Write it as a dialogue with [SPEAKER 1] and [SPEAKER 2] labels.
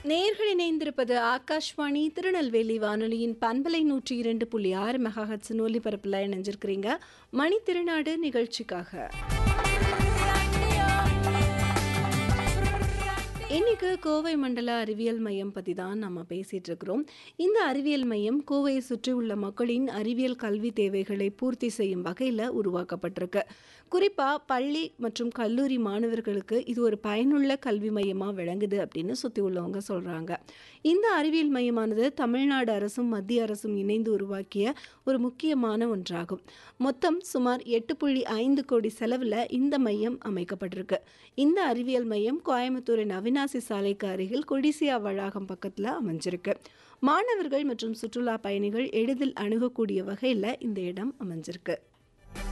[SPEAKER 1] நேர்கள் இணைந்திருப்பது ஆகாஷ்வாணி திருநெல்வேலி வானொலியின் பண்பலை நூற்றி இரண்டு புள்ளி ஆறு மெகாஹட்ஸ் ஒலிபரப்பில் இணைஞ்சிருக்கிறீங்க மணி திருநாடு நிகழ்ச்சிக்காக இன்னைக்கு கோவை மண்டல அறிவியல் மையம் பற்றி தான் நம்ம பேசிகிட்டு இருக்கிறோம் இந்த அறிவியல் மையம் கோவையை சுற்றி உள்ள மக்களின் அறிவியல் கல்வி தேவைகளை பூர்த்தி செய்யும் வகையில் உருவாக்கப்பட்டிருக்கு குறிப்பாக பள்ளி மற்றும் கல்லூரி மாணவர்களுக்கு இது ஒரு பயனுள்ள கல்வி மையமாக விளங்குது அப்படின்னு சுற்றி உள்ளவங்க சொல்கிறாங்க இந்த அறிவியல் மையமானது தமிழ்நாடு அரசும் மத்திய அரசும் இணைந்து உருவாக்கிய ஒரு முக்கியமான ஒன்றாகும் மொத்தம் சுமார் எட்டு புள்ளி ஐந்து கோடி செலவில் இந்த மையம் அமைக்கப்பட்டிருக்கு இந்த அறிவியல் மையம் கோயம்புத்தூரின் அவினாசி சாலைக்கு அருகில் கொடிசியா வளாகம் பக்கத்தில் அமைஞ்சிருக்கு மாணவர்கள் மற்றும் சுற்றுலா பயணிகள் எளிதில் அணுகக்கூடிய வகையில் இந்த இடம் அமைஞ்சிருக்கு